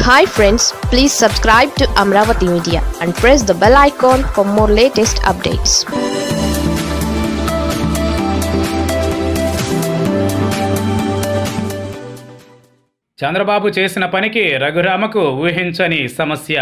hi friends please subscribe to Amaravati media and press the bell icon for more latest updates Chandrababu చేసిన పనికి రఘురామకు ఊహించని సమస్య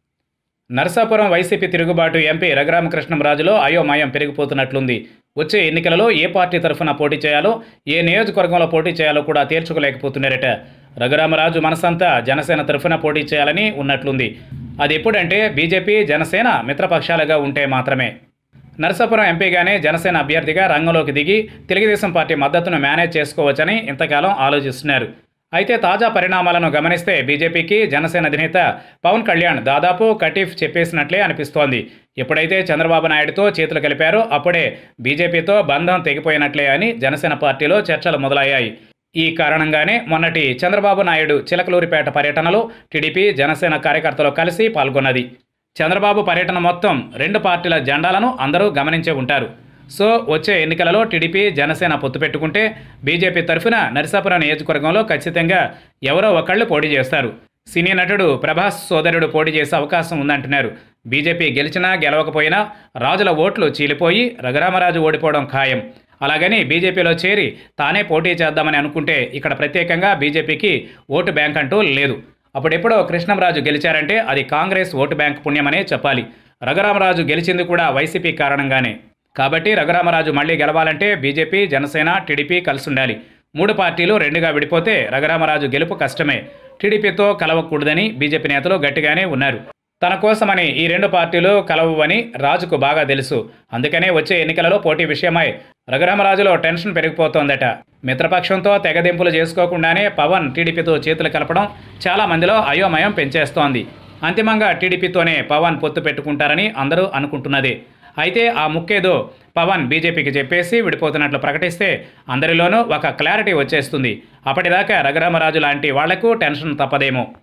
నరసాపురం వైసీపీ తిరుగుబాటు ఎంపీ రఘురామకృష్ణంరాజులో అయోమయం పెరిగిపోతున్నట్లుంది వచ్చే ఎన్నికలలో ఏ పార్టీ తరఫున పోటీ చేయాలో ఏ నియోజకవర్గంలో పోటీ చేయాలో కూడా తేల్చుకోలేకపోతున్నారట రఘురామరాజు మనసంతా జనసేన తరఫున పోటీ చేయాలని ఉన్నట్లుంది అది ఎప్పుడంటే బీజేపీ జనసేన మిత్రపక్షాలుగా ఉంటే మాత్రమే నరసాపురం ఎంపీగానే జనసేన అభ్యర్థిగా రంగంలోకి దిగి తెలుగుదేశం పార్టీ మద్దతును మేనేజ్ చేసుకోవచ్చని ఇంతకాలం ఆలోచిస్తున్నారు అయితే తాజా పరిణామాలను గమనిస్తే బీజేపీకి జనసేన అధినేత పవన్ కళ్యాణ్ దాదాపు కటీఫ్ చెప్పేసినట్లే అనిపిస్తోంది ఎప్పుడైతే చంద్రబాబు నాయుడుతో చేతులు కలిపారో అప్పుడే బీజేపీతో బంధం తెగిపోయినట్లే అని జనసేన పార్టీలో చర్చలు మొదలయ్యాయి ఈ కారణంగానే మొన్నటి చంద్రబాబు నాయుడు చిలకలూరిపేట పర్యటనలో టీడీపీ జనసేన కార్యకర్తలు కలిసి పాల్గొన్నది చంద్రబాబు పర్యటన మొత్తం రెండు పార్టీల జెండాలను అందరూ గమనించే ఉంటారు సో వచ్చే ఎన్నికలలో టీడీపీ జనసేన పొత్తు పెట్టుకుంటే బీజేపీ తరఫున నరసాపురం నియోజకవర్గంలో ఖచ్చితంగా ఎవరో ఒకళ్ళు పోటీ చేస్తారు సినీ నటుడు ప్రభాస్ సోదరుడు పోటీ చేసే అవకాశం ఉందంటున్నారు బీజేపీ గెలిచినా గెలవకపోయినా రాజుల ఓట్లు చీలిపోయి రఘురామరాజు ఓడిపోవడం ఖాయం అలాగని బీజేపీలో చేరి తానే పోటీ చేద్దామని అనుకుంటే ఇక్కడ ప్రత్యేకంగా బీజేపీకి ఓటు బ్యాంక్ అంటూ లేదు అప్పుడెప్పుడో కృష్ణంరాజు గెలిచారంటే అది కాంగ్రెస్ ఓటు బ్యాంక్ పుణ్యమనే చెప్పాలి రఘురామరాజు గెలిచింది కూడా వైసీపీ కారణంగానే కాబట్టి రఘురామరాజు మళ్ళీ గెలవాలంటే బీజేపీ జనసేన టీడీపీ కలిసి ఉండాలి మూడు పార్టీలు రెండుగా విడిపోతే రఘురామరాజు గెలుపు కష్టమే టీడీపీతో కలవకూడదని బీజేపీ నేతలు గట్టిగానే ఉన్నారు తన కోసమని ఈ రెండు పార్టీలు కలవని రాజుకు బాగా తెలుసు అందుకనే వచ్చే ఎన్నికలలో పోటీ విషయమై రఘురామరాజులో టెన్షన్ పెరిగిపోతోందట మిత్రపక్షంతో తెగదింపులు చేసుకోకుండానే పవన్ టీడీపీతో చేతులు కలపడం చాలా మందిలో అయోమయం పెంచేస్తోంది అంతిమంగా టీడీపీతోనే పవన్ పొత్తు పెట్టుకుంటారని అందరూ అనుకుంటున్నదే అయితే ఆ ముక్కేదో పవన్ బీజేపీకి చెప్పేసి విడిపోతున్నట్లు ప్రకటిస్తే అందరిలోనూ ఒక క్లారిటీ వచ్చేస్తుంది అప్పటిదాకా రఘురామరాజు లాంటి వాళ్లకు టెన్షన్ తప్పదేమో